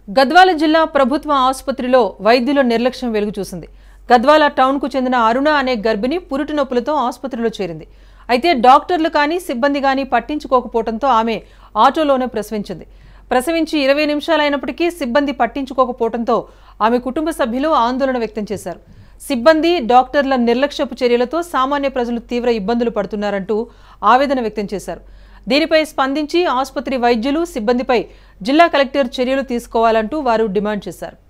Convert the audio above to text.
గద్వాల జిల్లా ప్రభుత్వ ఆసుపత్రిలో వైద్యుల నిర్లక్ష్యం వెలుగు చూసింది గద్వాల టౌన్కు చెందిన అరుణ అనే గర్భిణి పురుటి నొప్పులతో ఆసుపత్రిలో చేరింది అయితే డాక్టర్లు కానీ సిబ్బంది కానీ పట్టించుకోకపోవడంతో ఆమె ఆటోలోనే ప్రసవించింది ప్రసవించి ఇరవై నిమిషాలైనప్పటికీ సిబ్బంది పట్టించుకోకపోవడంతో ఆమె కుటుంబ సభ్యులు ఆందోళన వ్యక్తం చేశారు సిబ్బంది డాక్టర్ల నిర్లక్ష్యపు చర్యలతో సామాన్య ప్రజలు తీవ్ర ఇబ్బందులు పడుతున్నారంటూ ఆవేదన వ్యక్తం చేశారు దీనిపై స్పందించి ఆసుపత్రి వైద్యులు సిబ్బందిపై జిల్లా కలెక్టర్ చర్యలు తీసుకోవాలంటూ వారు డిమాండ్ చేశారు